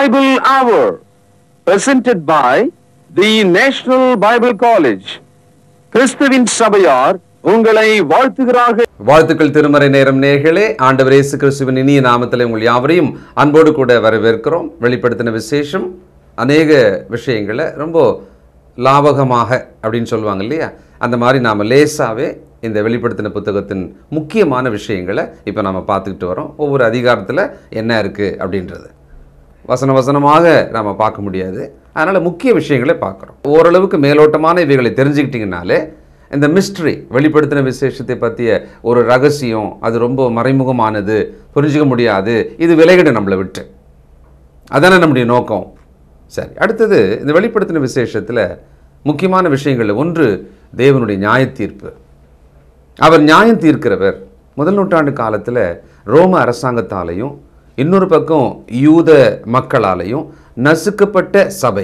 Bible Hour, presented by the National Bible College. கிறிஸ்துவின் சபையார் உங்களை வாழ்த்துகிறார்கள் வாழ்த்துக்கள் திருமறை நேரம் நேர்களே ஆண்டவர் இயேசு கிறிஸ்துவின் இனிய நாமத்தில் உங்கள் யாவரையும் அன்போடு கூட வரவேற்கிறோம் வெளிப்படுத்தின விசேஷம் அநேக விஷயங்களை ரொம்ப லாபகமாக அப்படின்னு சொல்லுவாங்க இல்லையா அந்த மாதிரி நாம் லேசாவே இந்த வெளிப்படுத்தின புத்தகத்தின் முக்கியமான விஷயங்களை இப்போ நம்ம பார்த்துக்கிட்டு வரோம் ஒவ்வொரு அதிகாரத்தில் என்ன இருக்குது அப்படின்றது வசன வசனமாக நம்ம பார்க்க முடியாது அதனால் முக்கிய விஷயங்களை பார்க்குறோம் ஓரளவுக்கு மேலோட்டமான இவைகளை தெரிஞ்சுக்கிட்டிங்கனாலே இந்த மிஸ்ட்ரி வெளிப்படுத்தின விசேஷத்தை பற்றிய ஒரு ரகசியம் அது ரொம்ப மறைமுகமானது புரிஞ்சுக்க முடியாது இது விலகிடும் நம்மளை விட்டு அதானே நம்முடைய நோக்கம் சரி அடுத்தது இந்த வெளிப்படுத்தின விசேஷத்தில் முக்கியமான விஷயங்கள் ஒன்று தேவனுடைய நியாய தீர்ப்பு அவர் நியாயம் தீர்க்கிறவர் முதல் நூற்றாண்டு காலத்தில் ரோம அரசாங்கத்தாலையும் இன்னொரு பக்கம் யூத மக்களாலையும் நசுக்கப்பட்ட சபை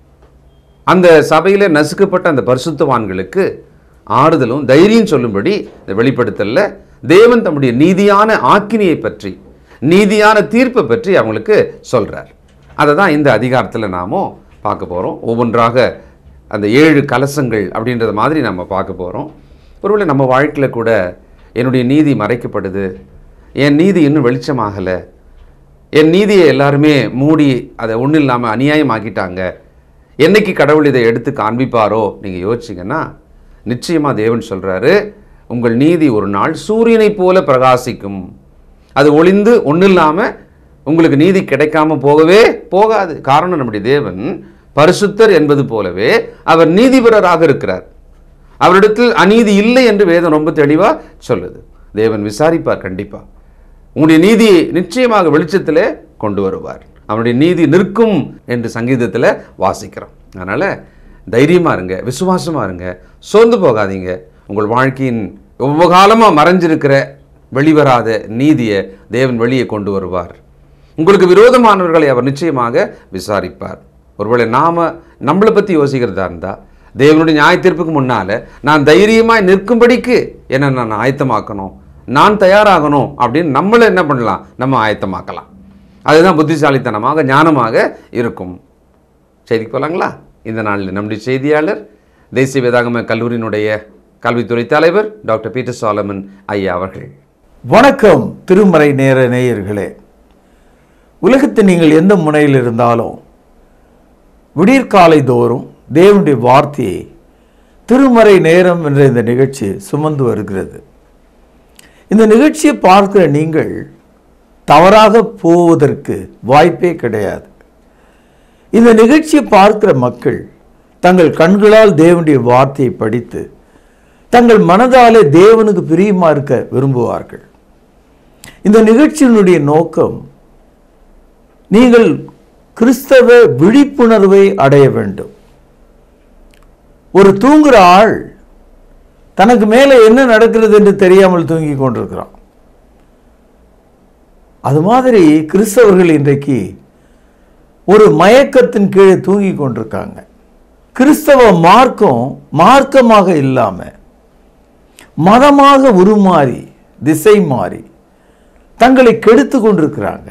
அந்த சபையில் நசுக்கப்பட்ட அந்த பரிசுத்தவான்களுக்கு ஆறுதலும் தைரியம் சொல்லும்படி இந்த வெளிப்படுத்தலில் தேவன் தம்முடைய நீதியான ஆக்கினியை பற்றி நீதியான தீர்ப்பை பற்றி அவங்களுக்கு சொல்கிறார் அதை தான் இந்த அதிகாரத்தில் நாமும் பார்க்க போகிறோம் ஒவ்வொன்றாக அந்த ஏழு கலசங்கள் அப்படின்றத மாதிரி நம்ம பார்க்க போகிறோம் ஒருவேளை நம்ம வாழ்க்கையில் கூட என்னுடைய நீதி மறைக்கப்படுது என் நீதி இன்னும் வெளிச்சமாகலை என் நீதியை எல்லாருமே மூடி அதை ஒன்றும் இல்லாமல் அநியாயமாக்கிட்டாங்க என்னைக்கு கடவுள் இதை எடுத்து காண்பிப்பாரோ நீங்கள் யோசிச்சிங்கன்னா நிச்சயமாக தேவன் சொல்கிறாரு உங்கள் நீதி ஒரு நாள் சூரியனைப் போல பிரகாசிக்கும் அது ஒளிந்து ஒன்றும் இல்லாமல் உங்களுக்கு நீதி கிடைக்காம போகவே போகாது காரணம் நம்முடைய தேவன் பரிசுத்தர் என்பது போலவே அவர் நீதிபரராக இருக்கிறார் அவரிடத்தில் அநீதி இல்லை என்று வேதம் ரொம்ப தெளிவாக சொல்லுது தேவன் விசாரிப்பார் கண்டிப்பாக உங்களுடைய நீதியை நிச்சயமாக வெளிச்சத்திலே கொண்டு வருவார் அவனுடைய நீதி நிற்கும் என்று சங்கீதத்தில் வாசிக்கிறோம் அதனால் தைரியமாக இருங்க விசுவாசமாக இருங்க சோர்ந்து போகாதீங்க உங்கள் வாழ்க்கையின் ஒவ்வொரு காலமாக மறைஞ்சிருக்கிற வெளிவராத நீதியை தேவன் வெளியே கொண்டு வருவார் உங்களுக்கு விரோதமானவர்களை அவர் நிச்சயமாக விசாரிப்பார் ஒருவேளை நாம் நம்மளை பற்றி யோசிக்கிறதா இருந்தால் தேவனுடைய நியாய தீர்ப்புக்கு முன்னால் நான் தைரியமாய் நிற்கும்படிக்கு என்ன நான் ஆயத்தமாக்கணும் நான் தயாராகணும் அப்படின்னு நம்மளை என்ன பண்ணலாம் நம்ம ஆயத்தமாக்கலாம் அதுதான் புத்திசாலித்தனமாக ஞானமாக இருக்கும் செய்திக்கு போகலாங்களா இந்த நாளில் நம்முடைய செய்தியாளர் தேசிய வேதாகம கல்லூரியினுடைய கல்வித்துறை தலைவர் டாக்டர் பீட்டர் சாலமன் ஐயா அவர்கள் வணக்கம் திருமறை நேர நேயர்களே உலகத்தில் நீங்கள் எந்த முனையில் இருந்தாலும் விடியற்காலை தோறும் தேவனுடைய வார்த்தையை திருமறை நேரம் என்ற இந்த நிகழ்ச்சி சுமந்து வருகிறது இந்த நிகழ்ச்சியை பார்க்கிற நீங்கள் தவறாக போவதற்கு வாய்ப்பே கிடையாது இந்த நிகழ்ச்சியை பார்க்கிற மக்கள் தங்கள் கண்களால் தேவனுடைய வார்த்தையை படித்து தங்கள் மனதாலே தேவனுக்கு பிரியமா இருக்க விரும்புவார்கள் இந்த நிகழ்ச்சியினுடைய நோக்கம் நீங்கள் கிறிஸ்தவ விழிப்புணர்வை அடைய வேண்டும் ஒரு தூங்குற ஆள் தனக்கு மேலே என்ன நடக்கிறது என்று தெரியாமல் தூங்கி கொண்டிருக்கிறான் அது மாதிரி கிறிஸ்தவர்கள் இன்றைக்கு ஒரு மயக்கத்தின் கீழே தூங்கி கொண்டிருக்காங்க கிறிஸ்தவ மார்க்கம் மார்க்கமாக இல்லாம மதமாக உருமாறி திசை மாறி தங்களை கெடுத்து கொண்டிருக்கிறாங்க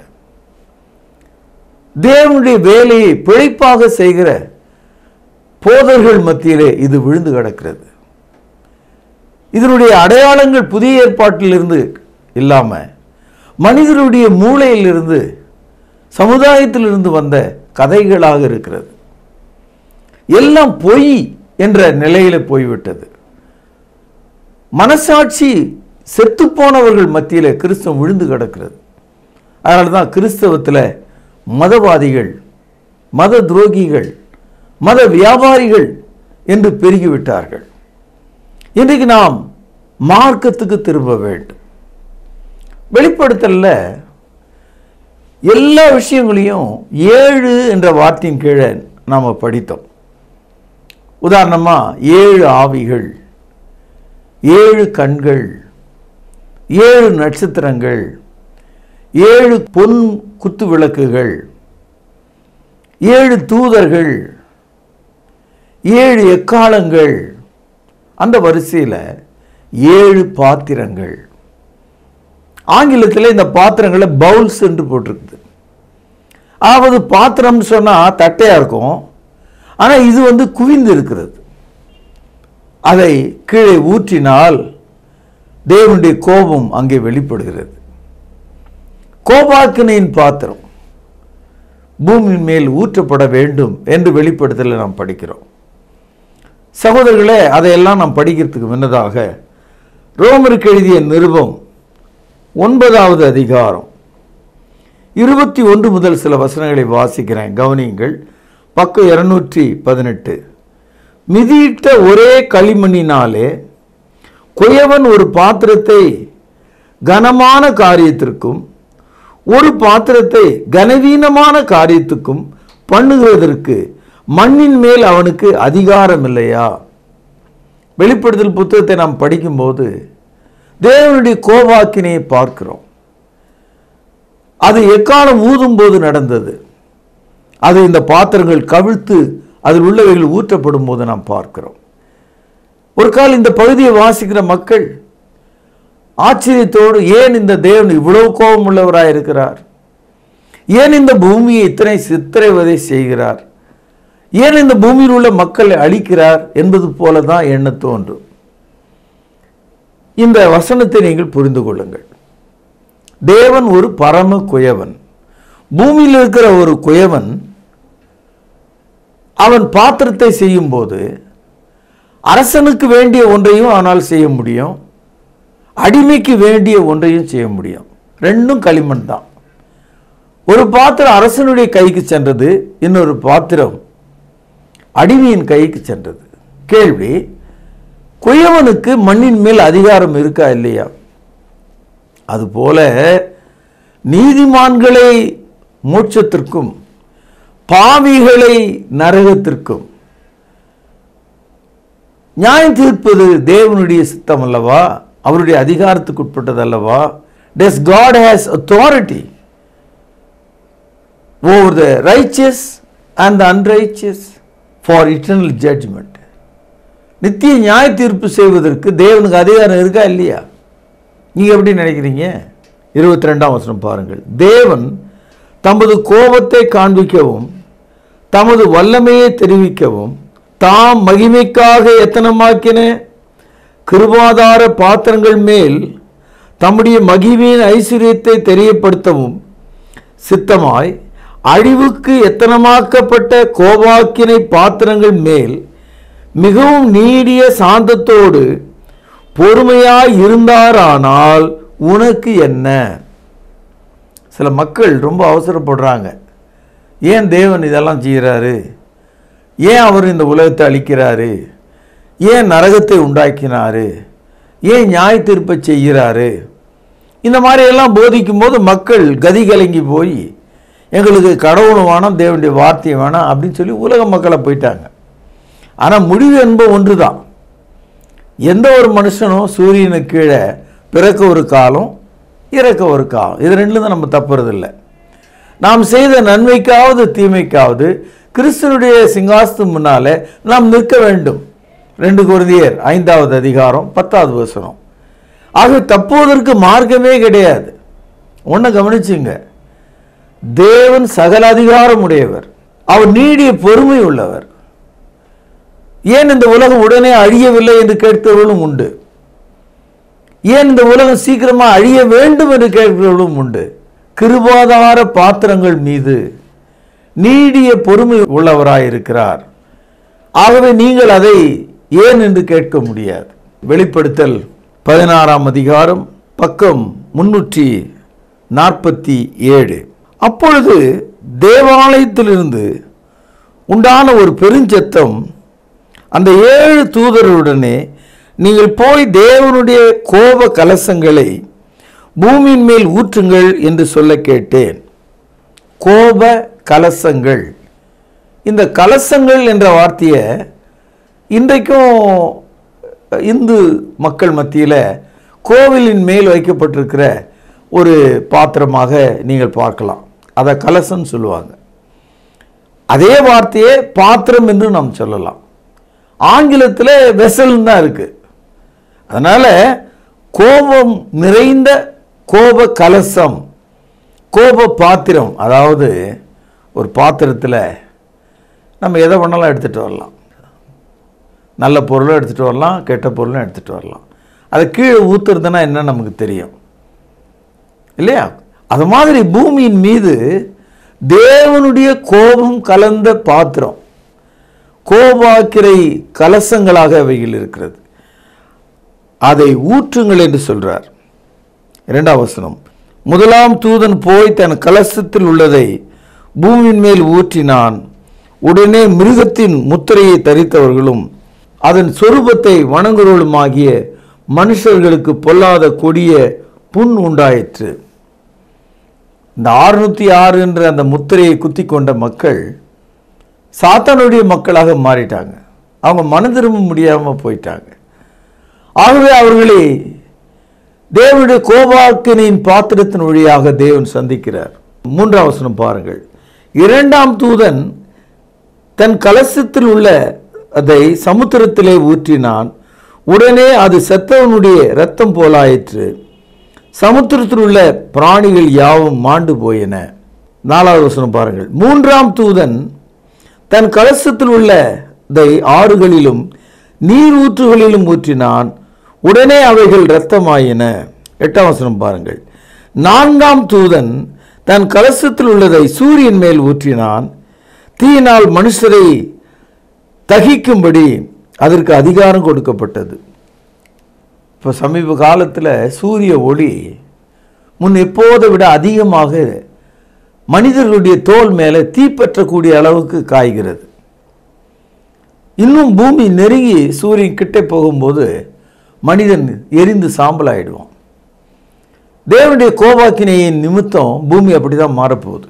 தேவனுடைய வேலையை பிழைப்பாக செய்கிற போதர்கள் மத்தியிலே இது விழுந்து கிடக்கிறது இதனுடைய அடையாளங்கள் புதிய ஏற்பாட்டிலிருந்து இல்லாம மனிதனுடைய மூளையிலிருந்து சமுதாயத்திலிருந்து வந்த கதைகளாக இருக்கிறது எல்லாம் பொய் என்ற நிலையில போய்விட்டது மனசாட்சி செத்துப்போனவர்கள் மத்தியில கிறிஸ்தவம் விழுந்து கிடக்கிறது அதனால தான் கிறிஸ்தவத்தில் மதவாதிகள் மத துரோகிகள் மத வியாபாரிகள் என்று பெருகிவிட்டார்கள் இன்றைக்கு நாம் மார்க்கத்துக்கு திரும்ப வேண்டும் வெளிப்படுத்தல எல்லா விஷயங்களையும் ஏழு என்ற வார்த்தையின் கீழே நாம் படித்தோம் உதாரணமா ஏழு ஆவிகள் ஏழு கண்கள் ஏழு நட்சத்திரங்கள் ஏழு பொன் குத்து விளக்குகள் ஏழு தூதர்கள் ஏழு எக்காலங்கள் அந்த வரிசையில் ஏழு பாத்திரங்கள் ஆங்கிலத்தில் இந்த பாத்திரங்களை பவுல்ஸ் என்று போட்டிருக்குது ஆவது பாத்திரம்னு சொன்னா தட்டையா இருக்கும் ஆனா இது வந்து குவிந்து இருக்கிறது அதை கீழே ஊற்றினால் தேவனுடைய கோபம் அங்கே வெளிப்படுகிறது கோபாக்கினையின் பாத்திரம் பூமியின் மேல் ஊற்றப்பட வேண்டும் என்று வெளிப்படுத்தல நாம் படிக்கிறோம் சகோதரர்களே அதையெல்லாம் நாம் படிக்கிறதுக்கு முன்னதாக ரோமருக்கு எழுதிய நிருபம் ஒன்பதாவது அதிகாரம் இருபத்தி ஒன்று முதல் சில வசனங்களை வாசிக்கிறேன் கவனியுங்கள் பக்கம் இருநூற்றி பதினெட்டு மிதியிட்ட ஒரே களிமண்ணினாலே குயவன் ஒரு பாத்திரத்தை கனமான காரியத்திற்கும் ஒரு பாத்திரத்தை கனவீனமான காரியத்துக்கும் பண்ணுகிறதற்கு மண்ணின் மேல் அவனுக்கு அதிகாரம் இல்லையா வெளிப்படுத்தல் புத்தகத்தை நாம் படிக்கும்போது தேவனுடைய கோபாக்கினையை பார்க்கிறோம் அது எக்காலம் ஊதும் போது நடந்தது அது இந்த பாத்திரங்கள் கவிழ்த்து அதில் உள்ளவைகள் ஊற்றப்படும் போது நாம் பார்க்கிறோம் ஒரு கால் இந்த பகுதியை வாசிக்கிற மக்கள் ஆச்சரியத்தோடு ஏன் இந்த தேவன் இவ்வளவு கோபம் உள்ளவராய் இருக்கிறார் ஏன் இந்த பூமியை இத்தனை சித்திரைவதை செய்கிறார் ஏன் இந்த பூமியில் உள்ள மக்களை அழிக்கிறார் என்பது போல தான் எண்ண தோன்றும் இந்த வசனத்தை நீங்கள் புரிந்து கொள்ளுங்கள் தேவன் ஒரு பரம குயவன் பூமியில் இருக்கிற ஒரு குயவன் அவன் பாத்திரத்தை செய்யும்போது அரசனுக்கு வேண்டிய ஒன்றையும் ஆனால் செய்ய முடியும் அடிமைக்கு வேண்டிய ஒன்றையும் செய்ய முடியும் ரெண்டும் களிமண் தான் ஒரு பாத்திரம் அரசனுடைய கைக்கு சென்றது இன்னொரு பாத்திரம் அடிமையின் கைக்கு சென்றது கேள்வி குயவனுக்கு மண்ணின் மேல் அதிகாரம் இருக்கா இல்லையா அதுபோல நீதிமான்களை மோட்சத்திற்கும் பாவிகளை நரகத்திற்கும் நியாயம் தீர்ப்பது தேவனுடைய சித்தம் அல்லவா அவருடைய அதிகாரத்துக்கு உட்பட்டது அல்லவா does God has authority over the righteous and the unrighteous for eternal judgement நித்திய நியாய தீர்ப்பு செய்வதற்கு தேவனுக்கு அதிகாரம் இருக்கா இல்லையா நீங்க எப்படி நினைக்கிறீங்க இருபத்தி ரெண்டாம் வசனம் பாருங்கள் தேவன் தமது கோபத்தை காண்பிக்கவும் தமது வல்லமையை தெரிவிக்கவும் தாம் மகிமைக்காக எத்தனமாக்கின கிருபாதார பாத்திரங்கள் மேல் தம்முடைய மகிமையின் ஐஸ்வர்யத்தை தெரியப்படுத்தவும் சித்தமாய் அழிவுக்கு எத்தனமாக்கப்பட்ட கோபாக்கினை பாத்திரங்கள் மேல் மிகவும் நீடிய சாந்தத்தோடு பொறுமையாய் இருந்தாரானால் உனக்கு என்ன சில மக்கள் ரொம்ப அவசரப்படுறாங்க ஏன் தேவன் இதெல்லாம் செய்கிறாரு ஏன் அவர் இந்த உலகத்தை அழிக்கிறாரு ஏன் நரகத்தை உண்டாக்கினாரு ஏன் நியாய தீர்ப்பை செய்கிறாரு இந்த மாதிரி எல்லாம் போதிக்கும் போது மக்கள் கதி கலங்கி போய் எங்களுக்கு கடவுளும் வேணாம் தேவனுடைய வார்த்தையும் வேணாம் அப்படின்னு சொல்லி உலக மக்களை போயிட்டாங்க ஆனால் முடிவு என்பது ஒன்று தான் எந்த ஒரு மனுஷனும் சூரியனுக்கு கீழே பிறக்க ஒரு காலம் இறக்க ஒரு காலம் இது ரெண்டும் தான் நம்ம தப்புறதில்லை நாம் செய்த நன்மைக்காவது தீமைக்காவது கிறிஸ்தனுடைய சிங்காசத்து முன்னாலே நாம் நிற்க வேண்டும் ரெண்டு குருதியர் ஐந்தாவது அதிகாரம் பத்தாவது வசனம் ஆக தப்புவதற்கு மார்க்கமே கிடையாது ஒன்றை கவனிச்சுங்க தேவன் சகல அதிகாரம் உடையவர் அவர் நீடிய பொறுமை உள்ளவர் ஏன் இந்த உலகம் உடனே அழியவில்லை என்று கேட்கிறவர்களும் உண்டு ஏன் இந்த உலகம் சீக்கிரமா அழிய வேண்டும் என்று கேட்கிறவர்களும் உண்டு கிருபாதார பாத்திரங்கள் மீது நீடிய பொறுமை உள்ளவராயிருக்கிறார் ஆகவே நீங்கள் அதை ஏன் என்று கேட்க முடியாது வெளிப்படுத்தல் பதினாறாம் அதிகாரம் பக்கம் முன்னூற்றி நாற்பத்தி ஏழு அப்பொழுது தேவாலயத்திலிருந்து உண்டான ஒரு பெருஞ்சத்தம் அந்த ஏழு தூதருடனே நீங்கள் போய் தேவனுடைய கோப கலசங்களை பூமியின் மேல் ஊற்றுங்கள் என்று சொல்ல கேட்டேன் கோப கலசங்கள் இந்த கலசங்கள் என்ற வார்த்தையை இன்றைக்கும் இந்து மக்கள் மத்தியில் கோவிலின் மேல் வைக்கப்பட்டிருக்கிற ஒரு பாத்திரமாக நீங்கள் பார்க்கலாம் அதை கலசம் சொல்லுவாங்க அதே வார்த்தையே பாத்திரம் என்று நாம் சொல்லலாம் ஆங்கிலத்தில் வெசல் தான் இருக்கு அதனால கோபம் நிறைந்த கோப கலசம் கோப பாத்திரம் அதாவது ஒரு பாத்திரத்தில் நம்ம எதை வேணாலும் எடுத்துகிட்டு வரலாம் நல்ல பொருளும் எடுத்துகிட்டு வரலாம் கெட்ட பொருளும் எடுத்துகிட்டு வரலாம் அதை கீழே ஊற்றுறதுன்னா என்ன நமக்கு தெரியும் இல்லையா அது மாதிரி பூமியின் மீது தேவனுடைய கோபம் கலந்த பாத்திரம் கோபாக்கிரை கலசங்களாக அவைகள் இருக்கிறது அதை ஊற்றுங்கள் என்று சொல்றார் இரண்டாம் வசனம் முதலாம் தூதன் போய் தன் கலசத்தில் உள்ளதை பூமியின் மேல் ஊற்றினான் உடனே மிருகத்தின் முத்திரையை தரித்தவர்களும் அதன் சொரூபத்தை வணங்குறவளுமாகிய மனுஷர்களுக்கு பொல்லாத கொடிய புண் உண்டாயிற்று இந்த ஆறுநூத்தி ஆறு என்ற அந்த முத்திரையை குத்தி கொண்ட மக்கள் சாத்தானுடைய மக்களாக மாறிட்டாங்க அவங்க மன திரும்ப முடியாமல் போயிட்டாங்க ஆகவே அவர்களை தேவனுடைய கோபாக்கினின் பாத்திரத்தின் வழியாக தேவன் சந்திக்கிறார் மூன்றாம் வசனம் பாருங்கள் இரண்டாம் தூதன் தன் கலசத்தில் உள்ள அதை சமுத்திரத்திலே ஊற்றினான் உடனே அது செத்தவனுடைய இரத்தம் போலாயிற்று சமுத்திரத்தில் உள்ள பிராணிகள் யாவும் மாண்டு போயின நாலாவது வசனம் பாருங்கள் மூன்றாம் தூதன் தன் கலசத்தில் உள்ளதை ஆறுகளிலும் நீர் ஊற்றுகளிலும் ஊற்றினான் உடனே அவைகள் இரத்தமாயின எட்டாம் வசனம் பாருங்கள் நான்காம் தூதன் தன் கலசத்தில் உள்ளதை சூரியன் மேல் ஊற்றினான் தீயினால் மனுஷரை தகிக்கும்படி அதற்கு அதிகாரம் கொடுக்கப்பட்டது இப்போ சமீப காலத்தில் சூரிய ஒளி முன் எப்போதை விட அதிகமாக மனிதர்களுடைய தோல் மேலே தீப்பற்றக்கூடிய அளவுக்கு காய்கிறது இன்னும் பூமி நெருங்கி சூரியன் கிட்டே போகும்போது மனிதன் எரிந்து சாம்பல் ஆயிடுவான் தேவனுடைய கோபாக்கினையின் நிமித்தம் பூமி அப்படி தான் மாறப்போகுது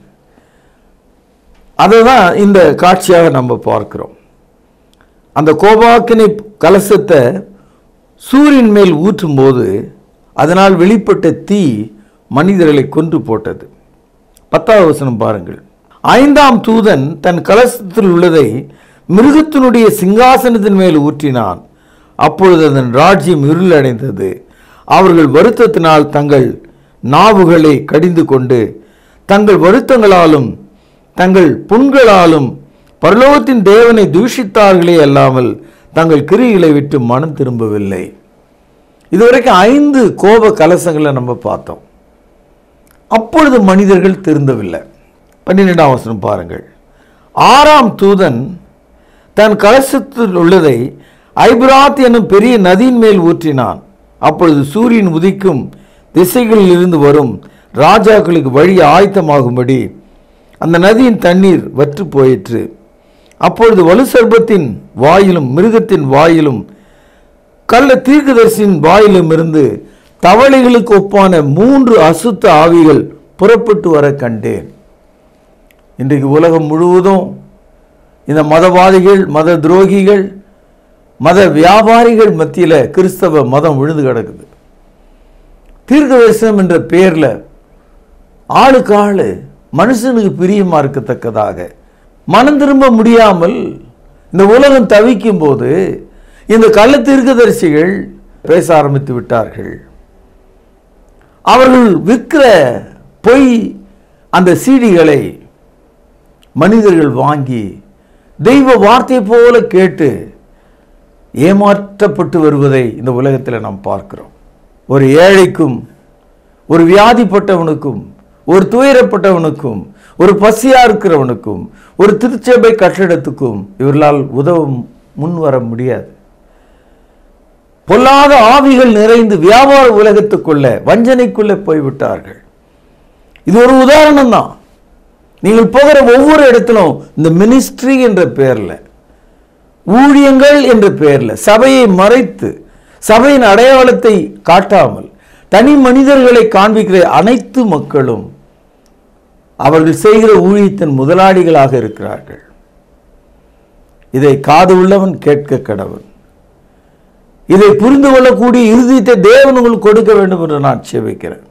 அதை தான் இந்த காட்சியாக நம்ம பார்க்கிறோம் அந்த கோபாக்கினை கலசத்தை சூரியன் மேல் ஊற்றும்போது அதனால் வெளிப்பட்ட தீ மனிதர்களை கொன்று போட்டது பத்தாவது வசனம் பாருங்கள் ஐந்தாம் தூதன் தன் கலசத்தில் உள்ளதை மிருகத்தினுடைய சிங்காசனத்தின் மேல் ஊற்றினான் அப்பொழுது அதன் ராஜ்யம் இருளடைந்தது அவர்கள் வருத்தத்தினால் தங்கள் நாவுகளை கடிந்து கொண்டு தங்கள் வருத்தங்களாலும் தங்கள் புண்களாலும் பரலோகத்தின் தேவனை தூஷித்தார்களே அல்லாமல் தங்கள் கிரிகளை விட்டு மனம் திரும்பவில்லை இதுவரைக்கும் ஐந்து கோப கலசங்களை நம்ம பார்த்தோம் அப்பொழுது மனிதர்கள் திருந்தவில்லை பன்னிரெண்டாம் வசனம் பாருங்கள் ஆறாம் தூதன் தன் கலசத்தில் உள்ளதை ஐபிராத் என்னும் பெரிய நதியின் மேல் ஊற்றினான் அப்பொழுது சூரியன் உதிக்கும் திசைகளில் இருந்து வரும் ராஜாக்களுக்கு வழி ஆயத்தமாகும்படி அந்த நதியின் தண்ணீர் வற்று போயிற்று அப்பொழுது வலுசர்பத்தின் வாயிலும் மிருகத்தின் வாயிலும் கள்ள தீர்க்கதரிசியின் வாயிலும் இருந்து தவளைகளுக்கு ஒப்பான மூன்று அசுத்த ஆவிகள் புறப்பட்டு வர கண்டேன் இன்றைக்கு உலகம் முழுவதும் இந்த மதவாதிகள் மத துரோகிகள் மத வியாபாரிகள் மத்தியில் கிறிஸ்தவ மதம் விழுந்து கிடக்குது தீர்க்க தரிசனம் என்ற பெயரில் ஆளுக்கு ஆளு மனுஷனுக்கு பிரியமா இருக்கத்தக்கதாக மனம் திரும்ப முடியாமல் இந்த உலகம் தவிக்கும் போது இந்த கள்ள தீர்க்கதரிசிகள் பேச ஆரம்பித்து விட்டார்கள் அவர்கள் விற்கிற பொய் அந்த சீடிகளை மனிதர்கள் வாங்கி தெய்வ வார்த்தை போல கேட்டு ஏமாற்றப்பட்டு வருவதை இந்த உலகத்தில் நாம் பார்க்கிறோம் ஒரு ஏழைக்கும் ஒரு வியாதிப்பட்டவனுக்கும் ஒரு துயரப்பட்டவனுக்கும் ஒரு பசியா இருக்கிறவனுக்கும் ஒரு திருச்சபை கட்டிடத்துக்கும் இவர்களால் உதவ முன் வர முடியாது பொல்லாத ஆவிகள் நிறைந்து வியாபார உலகத்துக்குள்ள வஞ்சனைக்குள்ள போய்விட்டார்கள் இது ஒரு உதாரணம் தான் நீங்கள் போகிற ஒவ்வொரு இடத்திலும் இந்த மினிஸ்ட்ரி என்ற பெயர்ல ஊழியங்கள் என்ற பெயர்ல சபையை மறைத்து சபையின் அடையாளத்தை காட்டாமல் தனி மனிதர்களை காண்பிக்கிற அனைத்து மக்களும் அவர்கள் செய்கிற ஊழியத்தின் முதலாளிகளாக இருக்கிறார்கள் இதை காது உள்ளவன் கேட்க கடவன் இதை புரிந்து கொள்ளக்கூடிய இறுதியத்தை தேவன் உங்களுக்கு கொடுக்க வேண்டும் என்று நான் சேவிக்கிறேன்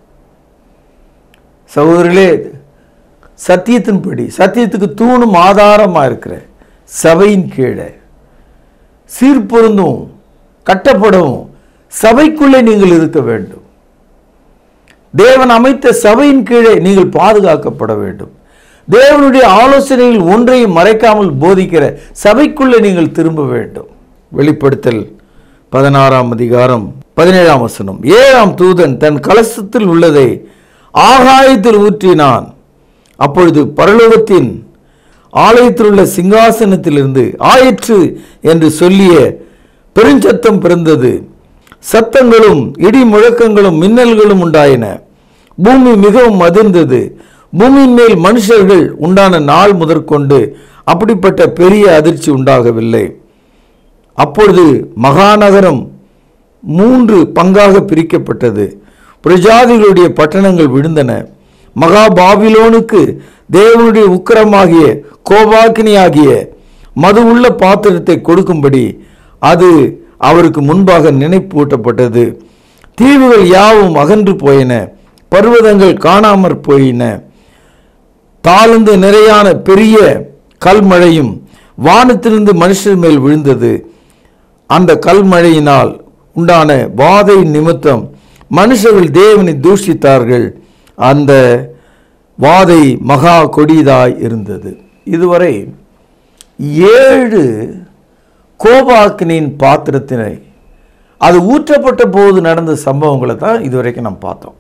சகோதரர்களே சத்தியத்தின்படி சத்தியத்துக்கு தூணும் ஆதாரமாக இருக்கிற சபையின் கீழே சீர்பொருந்தும் கட்டப்படவும் சபைக்குள்ளே நீங்கள் இருக்க வேண்டும் தேவன் அமைத்த சபையின் கீழே நீங்கள் பாதுகாக்கப்பட வேண்டும் தேவனுடைய ஆலோசனையில் ஒன்றையும் மறைக்காமல் போதிக்கிற சபைக்குள்ளே நீங்கள் திரும்ப வேண்டும் வெளிப்படுத்தல் பதினாறாம் அதிகாரம் பதினேழாம் வசனம் ஏழாம் தூதன் தன் கலசத்தில் உள்ளதை ஆகாயத்தில் ஊற்றினான் அப்பொழுது பரலோகத்தின் ஆலயத்தில் உள்ள சிங்காசனத்திலிருந்து ஆயிற்று என்று சொல்லிய பெருஞ்சத்தம் பிறந்தது சத்தங்களும் இடி முழக்கங்களும் மின்னல்களும் உண்டாயின பூமி மிகவும் அதிர்ந்தது பூமியின் மேல் மனுஷர்கள் உண்டான நாள் முதற்கொண்டு அப்படிப்பட்ட பெரிய அதிர்ச்சி உண்டாகவில்லை அப்பொழுது மகாநகரம் மூன்று பங்காக பிரிக்கப்பட்டது பிரஜாதிகளுடைய பட்டணங்கள் விழுந்தன மகா பாபிலோனுக்கு தேவனுடைய உக்கிரமாகிய கோபாக்கினியாகிய மது உள்ள பாத்திரத்தை கொடுக்கும்படி அது அவருக்கு முன்பாக நினைப்பூட்டப்பட்டது தீவுகள் யாவும் அகன்று போயின பர்வதங்கள் காணாமற் போயின தாழ்ந்து நிறையான பெரிய கல்மழையும் வானத்திலிருந்து மனுஷர் மேல் விழுந்தது அந்த கல்மழையினால் உண்டான வாதை நிமித்தம் மனுஷர்கள் தேவனை தூஷித்தார்கள் அந்த வாதை மகா கொடியதாய் இருந்தது இதுவரை ஏழு கோபாக்கினின் பாத்திரத்தினை அது ஊற்றப்பட்ட போது நடந்த சம்பவங்களை தான் இதுவரைக்கும் நாம் பார்த்தோம்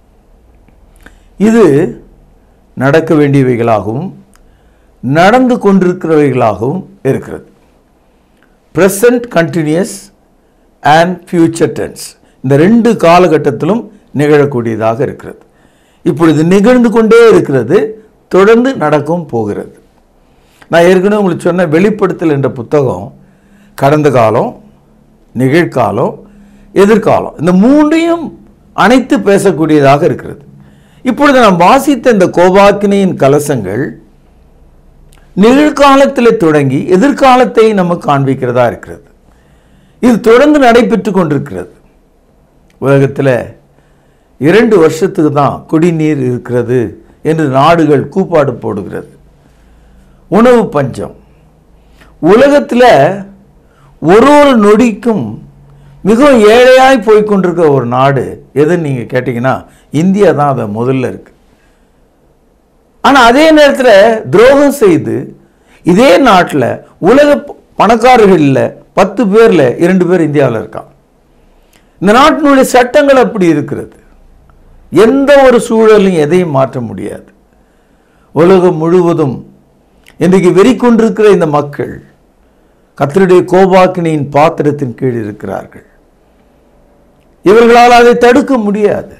இது நடக்க வேண்டியவைகளாகவும் நடந்து கொண்டிருக்கிறவைகளாகவும் இருக்கிறது present continuous and future tense இந்த ரெண்டு காலகட்டத்திலும் நிகழக்கூடியதாக இருக்கிறது இப்பொழுது நிகழ்ந்து கொண்டே இருக்கிறது தொடர்ந்து நடக்கும் போகிறது நான் ஏற்கனவே உங்களுக்கு சொன்ன வெளிப்படுத்தல் என்ற புத்தகம் கடந்த காலம் நிகழ்காலம் எதிர்காலம் இந்த மூன்றையும் அனைத்து பேசக்கூடியதாக இருக்கிறது இப்பொழுது நாம் வாசித்த இந்த கோபாக்கினியின் கலசங்கள் நிகழ்காலத்தில் தொடங்கி எதிர்காலத்தை நமக்கு காண்பிக்கிறதா இருக்கிறது இது தொடர்ந்து நடைபெற்று கொண்டிருக்கிறது உலகத்தில் இரண்டு வருஷத்துக்கு தான் குடிநீர் இருக்கிறது என்று நாடுகள் கூப்பாடு போடுகிறது உணவு பஞ்சம் உலகத்தில் ஒரு ஒரு நொடிக்கும் மிகவும் ஏழையாய் போய் கொண்டிருக்கிற ஒரு நாடு எதுன்னு நீங்கள் கேட்டிங்கன்னா இந்தியா தான் அதை முதல்ல இருக்கு ஆனால் அதே நேரத்தில் துரோகம் செய்து இதே நாட்டில் உலக பணக்காரர்களில் பத்து பேரில் இரண்டு பேர் இந்தியாவில் இருக்கான் இந்த நாட்டினுடைய சட்டங்கள் அப்படி இருக்கிறது எந்த ஒரு சூழலையும் எதையும் மாற்ற முடியாது உலகம் முழுவதும் இன்றைக்கு வெறி கொண்டிருக்கிற இந்த மக்கள் கத்தருடைய கோபாக்கினியின் பாத்திரத்தின் கீழ் இருக்கிறார்கள் இவர்களால் அதை தடுக்க முடியாது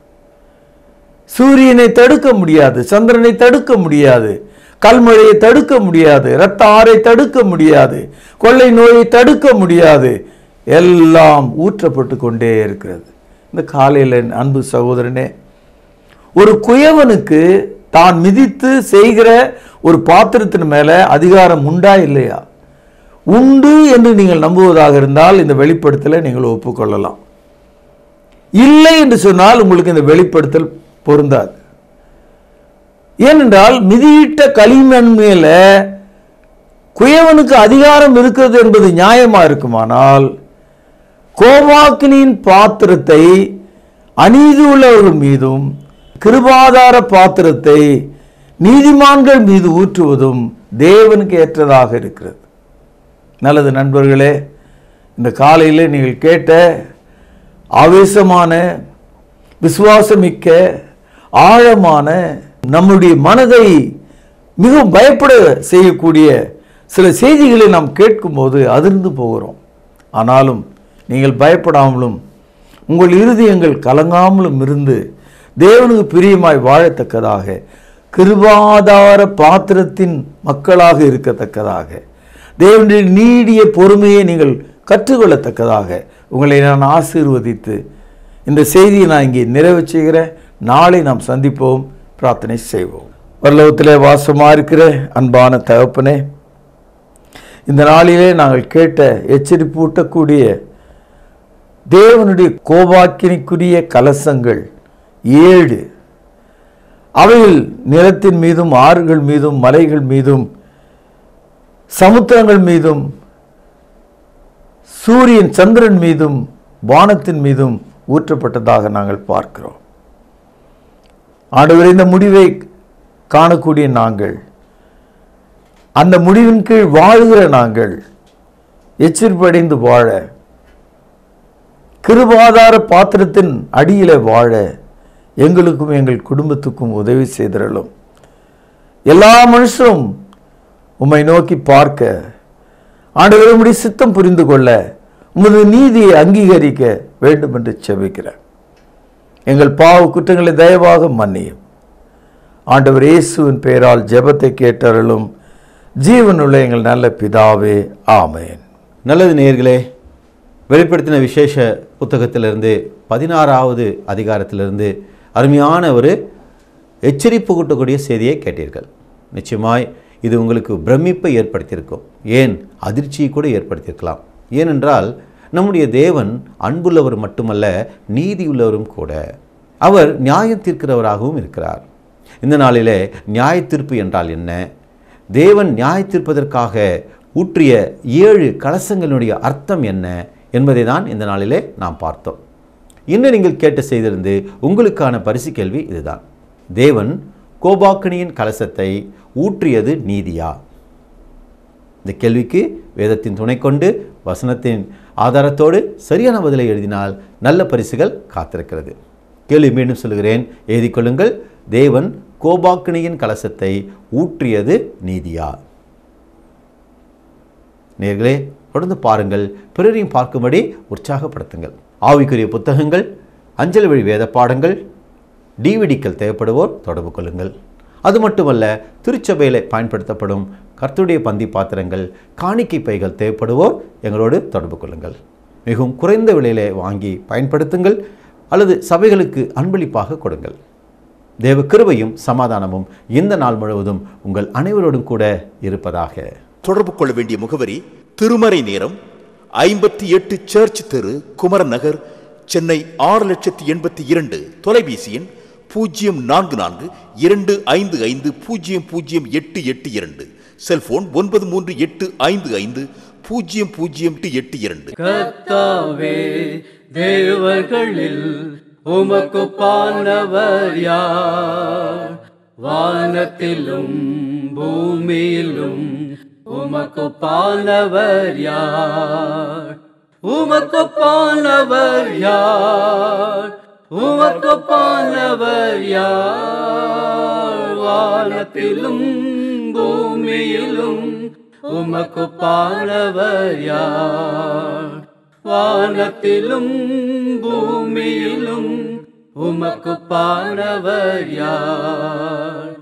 சூரியனை தடுக்க முடியாது சந்திரனை தடுக்க முடியாது கல்மழையை தடுக்க முடியாது இரத்த ஆறை தடுக்க முடியாது கொள்ளை நோயை தடுக்க முடியாது எல்லாம் ஊற்றப்பட்டு கொண்டே இருக்கிறது இந்த காலையில் என் அன்பு சகோதரனே ஒரு குயவனுக்கு தான் மிதித்து செய்கிற ஒரு பாத்திரத்தின் மேலே அதிகாரம் உண்டா இல்லையா உண்டு என்று நீங்கள் நம்புவதாக இருந்தால் இந்த வெளிப்படுத்தலை நீங்கள் ஒப்புக்கொள்ளலாம் இல்லை என்று சொன்னால் உங்களுக்கு இந்த வெளிப்படுத்தல் பொருந்தாது ஏனென்றால் மிதியிட்ட களிமண் மேல குயவனுக்கு அதிகாரம் இருக்கிறது என்பது நியாயமா இருக்குமானால் கோபாக்கினியின் பாத்திரத்தை அநீதி உள்ளவர்கள் மீதும் கிருபாதார பாத்திரத்தை நீதிமான்கள் மீது ஊற்றுவதும் தேவனுக்கு ஏற்றதாக இருக்கிறது நல்லது நண்பர்களே இந்த காலையில் நீங்கள் கேட்ட ஆவேசமான விசுவாசமிக்க ஆழமான நம்முடைய மனதை மிகவும் பயப்பட செய்யக்கூடிய சில செய்திகளை நாம் கேட்கும்போது அதிர்ந்து போகிறோம் ஆனாலும் நீங்கள் பயப்படாமலும் உங்கள் இருதயங்கள் கலங்காமலும் இருந்து தேவனுக்கு பிரியமாய் வாழத்தக்கதாக கிருபாதார பாத்திரத்தின் மக்களாக இருக்கத்தக்கதாக தேவனுடைய நீடிய பொறுமையை நீங்கள் கற்றுக்கொள்ளத்தக்கதாக உங்களை நான் ஆசீர்வதித்து இந்த செய்தியை நான் இங்கே நிறைவு செய்கிறேன் நாளை நாம் சந்திப்போம் பிரார்த்தனை செய்வோம் பரலோகத்திலே வாசமாக இருக்கிற அன்பான தகப்பனே இந்த நாளிலே நாங்கள் கேட்ட எச்சரிப்பூட்டக்கூடிய தேவனுடைய கோபாக்கினிக்குரிய கலசங்கள் ஏழு அவைகள் நிலத்தின் மீதும் ஆறுகள் மீதும் மலைகள் மீதும் சமுத்திரங்கள் மீதும் சூரியன் சந்திரன் மீதும் வானத்தின் மீதும் ஊற்றப்பட்டதாக நாங்கள் பார்க்கிறோம் ஆண்டவர் இந்த முடிவை காணக்கூடிய நாங்கள் அந்த முடிவின் கீழ் வாழ்கிற நாங்கள் எச்சரிப்படைந்து வாழ கிருபாதார பாத்திரத்தின் அடியிலே வாழ எங்களுக்கும் எங்கள் குடும்பத்துக்கும் உதவி செய்திரலும் எல்லா மனுஷரும் உம்மை நோக்கி பார்க்க ஆண்டவர் உம்முடைய சித்தம் புரிந்து கொள்ள உமது நீதியை அங்கீகரிக்க வேண்டும் என்று செபிக்கிறேன் எங்கள் பாவ குற்றங்களை தயவாக மன்னியும் ஆண்டவர் இயேசுவின் பெயரால் ஜெபத்தை கேட்டருளும் ஜீவனுள்ள எங்கள் நல்ல பிதாவே ஆமென் நல்லது நேயர்களே வெளிப்படுத்தின விசேஷ புத்தகத்திலிருந்து பதினாறாவது அதிகாரத்திலிருந்து அருமையான ஒரு எச்சரிப்பு கூட்டக்கூடிய செய்தியை கேட்டீர்கள் நிச்சயமாய் இது உங்களுக்கு பிரமிப்பை ஏற்படுத்தியிருக்கும் ஏன் அதிர்ச்சியை கூட ஏற்படுத்தியிருக்கலாம் ஏனென்றால் நம்முடைய தேவன் அன்புள்ளவர் மட்டுமல்ல நீதியுள்ளவரும் கூட அவர் நியாயம் தீர்க்கிறவராகவும் இருக்கிறார் இந்த நாளிலே நியாய தீர்ப்பு என்றால் என்ன தேவன் நியாய தீர்ப்பதற்காக ஊற்றிய ஏழு கலசங்களுடைய அர்த்தம் என்ன என்பதை தான் இந்த நாளிலே நாம் பார்த்தோம் இன்னும் நீங்கள் கேட்ட செய்திருந்து உங்களுக்கான பரிசு கேள்வி இதுதான் தேவன் கோபாக்கினியின் கலசத்தை ஊற்றியது நீதியா இந்த கேள்விக்கு வேதத்தின் துணை கொண்டு வசனத்தின் ஆதாரத்தோடு சரியான பதிலை எழுதினால் நல்ல பரிசுகள் காத்திருக்கிறது கேள்வி மீண்டும் சொல்கிறேன் எழுதிக் கொள்ளுங்கள் தேவன் கோபாக்கினியின் கலசத்தை ஊற்றியது நீதியா நேர்களே தொடர்ந்து பாருங்கள் பிறரையும் பார்க்கும்படி உற்சாகப்படுத்துங்கள் ஆவிக்குரிய புத்தகங்கள் அஞ்சல் வழி வேத பாடங்கள் டிவிடிக்கள் தேவைப்படுவோர் தொடர்பு கொள்ளுங்கள் அது மட்டுமல்ல திருச்சபையில் பயன்படுத்தப்படும் கர்த்தருடைய பந்தி பாத்திரங்கள் காணிக்கை பைகள் தேவைப்படுவோர் எங்களோடு தொடர்பு கொள்ளுங்கள் மிகவும் குறைந்த விலையிலே வாங்கி பயன்படுத்துங்கள் அல்லது சபைகளுக்கு அன்பளிப்பாக கொடுங்கள் தேவ கிருபையும் சமாதானமும் இந்த நாள் முழுவதும் உங்கள் அனைவரோடும் கூட இருப்பதாக தொடர்பு கொள்ள வேண்டிய முகவரி திருமறை நேரம் ஐம்பத்தி எட்டு சர்ச் தெரு குமரன் நகர் சென்னை ஆறு லட்சத்தி எண்பத்தி இரண்டு தொலைபேசி எண் பூஜ்ஜியம் நான்கு நான்கு இரண்டு ஐந்து ஐந்து பூஜ்ஜியம் பூஜ்ஜியம் எட்டு எட்டு இரண்டு செல்போன் ஒன்பது மூன்று எட்டு ஐந்து ஐந்து பூஜ்ஜியம் பூஜ்ஜியம் எட்டு எட்டு இரண்டு கர்த்தாவே தேவர்களில் உமக்கு பானவர் யார் வானத்திலும் பூமியிலும் உமக்கு பானவர் யார் உமக்கு பானவர் யார் உமக்கு பானவர் யார் வானத்திலும் பூமியிலும் உமக்கு பானவர் யார் வானத்திலும் பூமியிலும் உமக்கு பானவர் யார்